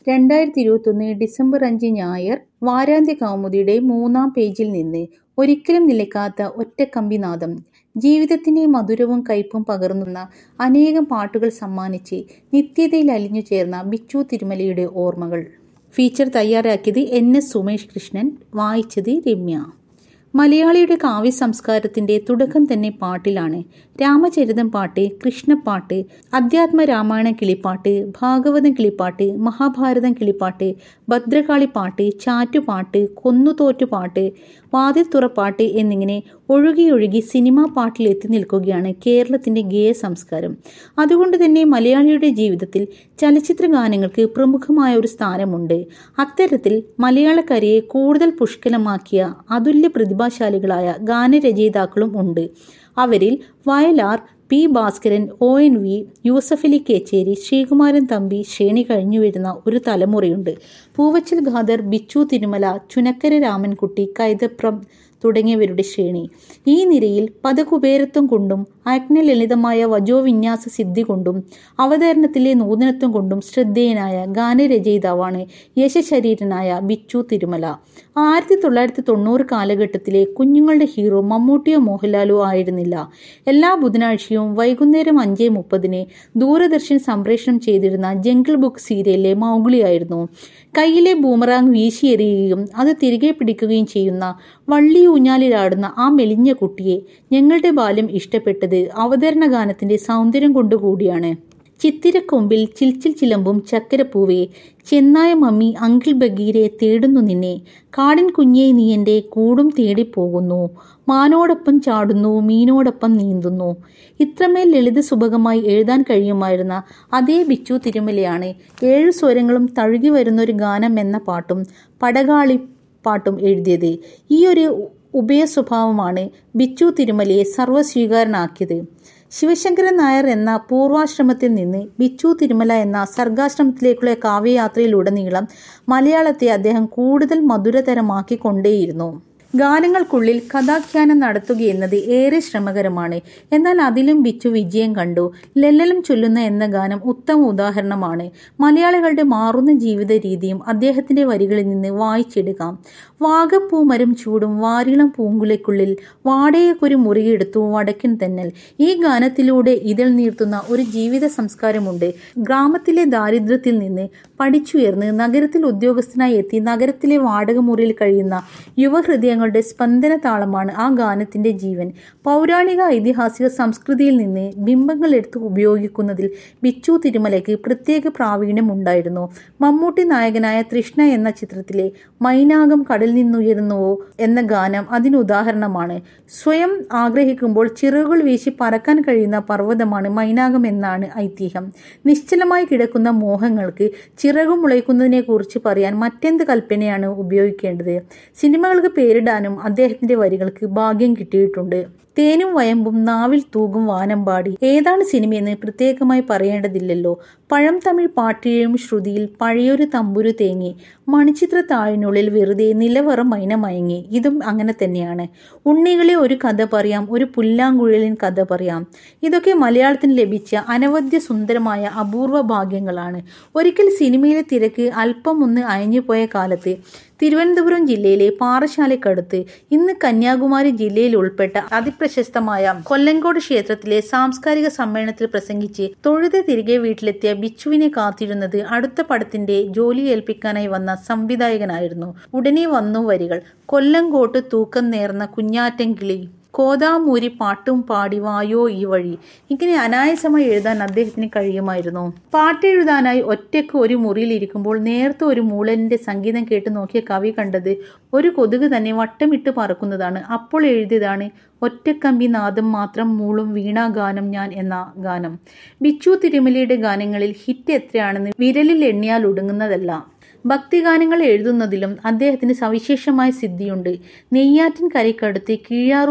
രണ്ടായിരത്തി ഇരുപത്തൊന്ന് ഡിസംബർ അഞ്ച് ഞായർ വാരാന്ത്യ കൗമുദിയുടെ മൂന്നാം പേജിൽ നിന്ന് ഒരിക്കലും നിലയ്ക്കാത്ത ഒറ്റക്കമ്പിനാദം ജീവിതത്തിന്റെ മധുരവും കയ്പും പകർന്നുന്ന അനേകം പാട്ടുകൾ സമ്മാനിച്ച് നിത്യതയിൽ അലിഞ്ഞു ചേർന്ന ബിച്ചു തിരുമലയുടെ ഓർമ്മകൾ ഫീച്ചർ തയ്യാറാക്കിയത് എൻ എസ് സുമേഷ് കൃഷ്ണൻ വായിച്ചത് രമ്യ മലയാളിയുടെ കാവ്യ സംസ്കാരത്തിന്റെ തുടക്കം തന്നെ പാട്ടിലാണ് രാമചരിതം പാട്ട് കൃഷ്ണപ്പാട്ട് അധ്യാത്മ രാമായണ കിളിപ്പാട്ട് ഭാഗവതം കിളിപ്പാട്ട് മഹാഭാരതം കിളിപ്പാട്ട് ഭദ്രകാളി പാട്ട് ചാറ്റുപാട്ട് കൊന്നുതോറ്റുപാട്ട് വാതിൽത്തുറപ്പാട്ട് എന്നിങ്ങനെ ഒഴുകിയൊഴുകി സിനിമാ പാട്ടിൽ എത്തി നിൽക്കുകയാണ് കേരളത്തിന്റെ ഗേയ സംസ്കാരം അതുകൊണ്ട് തന്നെ മലയാളിയുടെ ജീവിതത്തിൽ ചലച്ചിത്ര ഗാനങ്ങൾക്ക് പ്രമുഖമായ ഒരു സ്ഥാനമുണ്ട് അത്തരത്തിൽ മലയാളക്കരയെ കൂടുതൽ പുഷ്കലമാക്കിയ അതുല്യ പ്രതിഭാശാലികളായ ഗാനരചയിതാക്കളും ഉണ്ട് അവരിൽ Vayalar P Bhaskaran O N V Yusufali Kechery Sreekumaran Thampi ശ്രേണി കഴിഞ്ഞു വരുന്ന ഒരു തലമുറയുണ്ട് പൂവച്ചൽ ഖാദർ ബിച്ചു തിരുമല ചുനക്കര രാമൻകുട്ടി കൈതപ്രം തുടങ്ങിയവരുടെ ശ്രേണി ഈ നിരയിൽ പദകുബേരത്വം കൊണ്ടും അഗ്ന ലളിതമായ വജോവിന്യാസ സിദ്ധി കൊണ്ടും അവതരണത്തിലെ നൂതനത്വം കൊണ്ടും ശ്രദ്ധേയനായ ഗാനരചയിതാവാണ് യശശരീരനായ ബിച്ചു തിരുമല ആയിരത്തി തൊള്ളായിരത്തി തൊണ്ണൂറ് കാലഘട്ടത്തിലെ കുഞ്ഞുങ്ങളുടെ ഹീറോ മമ്മൂട്ടിയോ മോഹൻലാലോ ആയിരുന്നില്ല എല്ലാ ബുധനാഴ്ചയും വൈകുന്നേരം അഞ്ചേ മുപ്പതിന് ദൂരദർശൻ സംപ്രേഷണം ചെയ്തിരുന്ന ജംഗിൾ ബുക്ക് സീരിയലിലെ മൗഗ്ലിയായിരുന്നു കയ്യിലെ ബൂമറാങ് വീശിയെറിയുകയും അത് തിരികെ പിടിക്കുകയും ചെയ്യുന്ന വള്ളി ഊഞ്ഞാലിലാടുന്ന ആ മെലിഞ്ഞ കുട്ടിയെ ഞങ്ങളുടെ ബാല്യം ഇഷ്ടപ്പെട്ടത് അവതരണ ഗാനത്തിന്റെ സൗന്ദര്യം കൊണ്ടുകൂടിയാണ് ചിത്തിരക്കൊമ്പിൽ ചിൽച്ചിൽ ചിലമ്പും ചക്കരപ്പൂവേ ചെന്നായ മമ്മി അങ്കിൾ ബഗീരെ തേടുന്നു നിന്നെ കാടിൻ കുഞ്ഞെ നീ എൻ്റെ കൂടും തേടിപ്പോകുന്നു മാനോടൊപ്പം ചാടുന്നു മീനോടൊപ്പം നീന്തുന്നു ഇത്രമേൽ ലളിത സുഭഗമായി എഴുതാൻ കഴിയുമായിരുന്ന അതേ ബിച്ചു തിരുമലയാണ് ഏഴു സ്വരങ്ങളും തഴുകി വരുന്നൊരു ഗാനം എന്ന പാട്ടും പടകാളി പാട്ടും എഴുതിയത് ഈ ഒരു ഉഭയ സ്വഭാവമാണ് ബിച്ചു തിരുമലയെ സർവ്വസ്വീകാരനാക്കിയത് ശിവശങ്കരൻ നായർ എന്ന പൂർവാശ്രമത്തിൽ നിന്ന് ബിച്ചു തിരുമല എന്ന സർഗാശ്രമത്തിലേക്കുള്ള കാവ്യയാത്രയിലുടനീളം മലയാളത്തെ അദ്ദേഹം കൂടുതൽ മധുരതരമാക്കിക്കൊണ്ടേയിരുന്നു ഗാനങ്ങൾക്കുള്ളിൽ കഥാഖ്യാനം നടത്തുകയെന്നത് ഏറെ ശ്രമകരമാണ് എന്നാൽ അതിലും ബിച്ചു വിജയം കണ്ടു ലെല്ലലും ചൊല്ലുന്ന എന്ന ഗാനം ഉത്തമ ഉദാഹരണമാണ് മലയാളികളുടെ മാറുന്ന ജീവിത രീതിയും അദ്ദേഹത്തിന്റെ വരികളിൽ നിന്ന് വായിച്ചെടുക്കാം വാഗപ്പൂമരം ചൂടും വാരിളം പൂങ്കുലയ്ക്കുള്ളിൽ വാടകയ്ക്കൊരു മുറിയെടുത്തു വടക്കൻ തെന്നൽ ഈ ഗാനത്തിലൂടെ ഇതിൽ നീർത്തുന്ന ഒരു ജീവിത സംസ്കാരമുണ്ട് ഗ്രാമത്തിലെ ദാരിദ്ര്യത്തിൽ നിന്ന് പഠിച്ചുയർന്ന് നഗരത്തിൽ ഉദ്യോഗസ്ഥനായി എത്തി നഗരത്തിലെ വാടക മുറിയിൽ കഴിയുന്ന യുവഹൃദയങ്ങൾ ജനങ്ങളുടെ സ്പന്ദന താളമാണ് ആ ഗാനത്തിന്റെ ജീവൻ പൗരാണിക ഐതിഹാസിക സംസ്കൃതിയിൽ നിന്ന് ബിംബങ്ങൾ എടുത്ത് ഉപയോഗിക്കുന്നതിൽ ബിച്ചു തിരുമലയ്ക്ക് പ്രത്യേക പ്രാവീണ്യം ഉണ്ടായിരുന്നു മമ്മൂട്ടി നായകനായ തൃഷ്ണ എന്ന ചിത്രത്തിലെ മൈനാകം കടൽ നിന്നുയരുന്നുവോ എന്ന ഗാനം അതിന് ഉദാഹരണമാണ് സ്വയം ആഗ്രഹിക്കുമ്പോൾ ചിറകുകൾ വീശി പറക്കാൻ കഴിയുന്ന പർവ്വതമാണ് മൈനാകം എന്നാണ് ഐതിഹ്യം നിശ്ചലമായി കിടക്കുന്ന മോഹങ്ങൾക്ക് ചിറകു മുളയ്ക്കുന്നതിനെ കുറിച്ച് പറയാൻ മറ്റെന്ത് കൽപ്പനയാണ് ഉപയോഗിക്കേണ്ടത് സിനിമകൾക്ക് പേരിടാൻ എഴുതാനും അദ്ദേഹത്തിന്റെ വരികൾക്ക് ഭാഗ്യം കിട്ടിയിട്ടുണ്ട് തേനും വയമ്പും നാവിൽ തൂകും വാനമ്പാടി ഏതാണ് സിനിമയെന്ന് പ്രത്യേകമായി പറയേണ്ടതില്ലല്ലോ പഴം തമിഴ് പാട്ടിഴയും ശ്രുതിയിൽ പഴയൊരു തമ്പുരു തേങ്ങി മണിച്ചിത്ര താഴിനുള്ളിൽ വെറുതെ നിലവറ മൈന മയങ്ങി ഇതും അങ്ങനെ തന്നെയാണ് ഉണ്ണികളെ ഒരു കഥ പറയാം ഒരു പുല്ലാങ്കുഴലിൻ കഥ പറയാം ഇതൊക്കെ മലയാളത്തിന് ലഭിച്ച അനവധ്യ സുന്ദരമായ അപൂർവ ഭാഗ്യങ്ങളാണ് ഒരിക്കൽ സിനിമയിലെ തിരക്ക് അല്പം ഒന്ന് അയഞ്ഞുപോയ കാലത്ത് തിരുവനന്തപുരം ജില്ലയിലെ പാറശാലക്കടുത്ത് ഇന്ന് കന്യാകുമാരി ജില്ലയിൽ ഉൾപ്പെട്ട അതിപ്രശസ്തമായ കൊല്ലങ്കോട് ക്ഷേത്രത്തിലെ സാംസ്കാരിക സമ്മേളനത്തിൽ പ്രസംഗിച്ച് തൊഴുത തിരികെ വീട്ടിലെത്തിയ ബിച്ചുവിനെ കാത്തിരുന്നത് അടുത്ത പടത്തിന്റെ ജോലി ഏൽപ്പിക്കാനായി വന്ന സംവിധായകനായിരുന്നു ഉടനെ വന്നു വരികൾ കൊല്ലങ്കോട്ട് തൂക്കം നേർന്ന കുഞ്ഞാറ്റൻകിളി കോതാമൂരി പാട്ടും പാടി വായോ ഈ വഴി ഇങ്ങനെ അനായാസമായി എഴുതാൻ അദ്ദേഹത്തിന് കഴിയുമായിരുന്നു പാട്ടെഴുതാനായി ഒറ്റയ്ക്ക് ഒരു മുറിയിൽ ഇരിക്കുമ്പോൾ നേരത്തെ ഒരു മൂളലിന്റെ സംഗീതം കേട്ട് നോക്കിയ കവി കണ്ടത് ഒരു കൊതുക് തന്നെ വട്ടമിട്ട് പറക്കുന്നതാണ് അപ്പോൾ എഴുതിയതാണ് ഒറ്റക്കമ്പി നാദം മാത്രം മൂളും വീണാഗാനം ഞാൻ എന്ന ഗാനം ബിച്ചു തിരുമലയുടെ ഗാനങ്ങളിൽ ഹിറ്റ് എത്രയാണെന്ന് വിരലിൽ എണ്ണിയാൽ ഒടുങ്ങുന്നതല്ല ഭക്തിഗാനങ്ങൾ എഴുതുന്നതിലും അദ്ദേഹത്തിന് സവിശേഷമായ സിദ്ധിയുണ്ട് നെയ്യാറ്റിൻ കരയ്ക്കടുത്ത് കീഴാറൂർ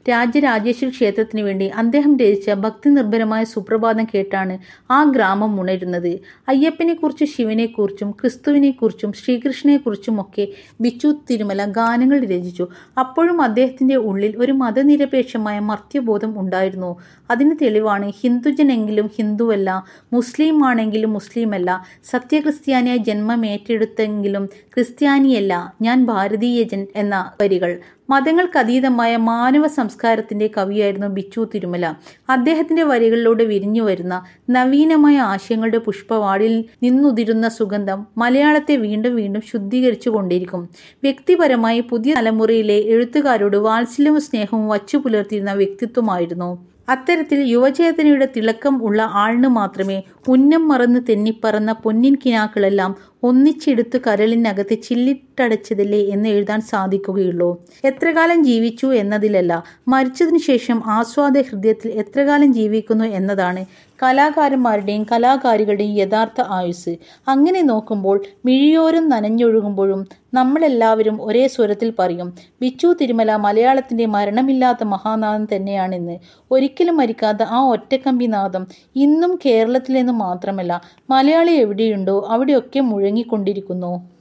രാജരാജേശ്വരി ക്ഷേത്രത്തിനു വേണ്ടി അദ്ദേഹം രചിച്ച ഭക്തിനിർഭരമായ സുപ്രഭാതം കേട്ടാണ് ആ ഗ്രാമം ഉണരുന്നത് അയ്യപ്പനെക്കുറിച്ചും ശിവനെക്കുറിച്ചും ക്രിസ്തുവിനെക്കുറിച്ചും ശ്രീകൃഷ്ണനെക്കുറിച്ചുമൊക്കെ ബിച്ചു തിരുമല ഗാനങ്ങൾ രചിച്ചു അപ്പോഴും അദ്ദേഹത്തിന്റെ ഉള്ളിൽ ഒരു മതനിരപേക്ഷമായ മർത്യബോധം ഉണ്ടായിരുന്നു അതിന് തെളിവാണ് ഹിന്ദുജനെങ്കിലും ഹിന്ദുവല്ല മുസ്ലിം ആണെങ്കിലും മുസ്ലിമല്ല സത്യക്രിസ്ത്യാനിയായി ജന്മമേറ്റെടുത്തെങ്കിലും ക്രിസ്ത്യാനിയല്ല ഞാൻ ഭാരതീയജൻ എന്ന വരികൾ മതങ്ങൾക്കതീതമായ മാനവ സംസ്കാരത്തിന്റെ കവിയായിരുന്നു ബിച്ചു തിരുമല അദ്ദേഹത്തിന്റെ വരികളിലൂടെ വിരിഞ്ഞു വരുന്ന നവീനമായ ആശയങ്ങളുടെ പുഷ്പവാടിൽ നിന്നുതിരുന്ന സുഗന്ധം മലയാളത്തെ വീണ്ടും വീണ്ടും ശുദ്ധീകരിച്ചു കൊണ്ടിരിക്കും വ്യക്തിപരമായി പുതിയ തലമുറയിലെ എഴുത്തുകാരോട് വാത്സല്യവും സ്നേഹവും വച്ചു പുലർത്തിയിരുന്ന വ്യക്തിത്വമായിരുന്നു അത്തരത്തിൽ യുവചേതനയുടെ തിളക്കം ഉള്ള ആളിന് മാത്രമേ ഉന്നം മറന്ന് തെന്നിപ്പറന്ന പൊന്നിൻ കിനാക്കളെല്ലാം ഒന്നിച്ചെടുത്ത് കരളിനകത്ത് ചില്ലിട്ടടച്ചതല്ലേ എന്ന് എഴുതാൻ സാധിക്കുകയുള്ളൂ എത്രകാലം ജീവിച്ചു എന്നതിലല്ല മരിച്ചതിനു ശേഷം ആസ്വാദ ഹൃദയത്തിൽ എത്രകാലം ജീവിക്കുന്നു എന്നതാണ് കലാകാരന്മാരുടെയും കലാകാരികളുടെയും യഥാർത്ഥ ആയുസ് അങ്ങനെ നോക്കുമ്പോൾ മിഴിയോരം നനഞ്ഞൊഴുകുമ്പോഴും നമ്മളെല്ലാവരും ഒരേ സ്വരത്തിൽ പറയും ബിച്ചു തിരുമല മലയാളത്തിന്റെ മരണമില്ലാത്ത മഹാനാഥം തന്നെയാണെന്ന് ഒരിക്കലും മരിക്കാത്ത ആ ഒറ്റക്കമ്പി നാദം ഇന്നും കേരളത്തിലെന്ന് മാത്രമല്ല മലയാളി എവിടെയുണ്ടോ അവിടെയൊക്കെ മുഴങ്ങിക്കൊണ്ടിരിക്കുന്നു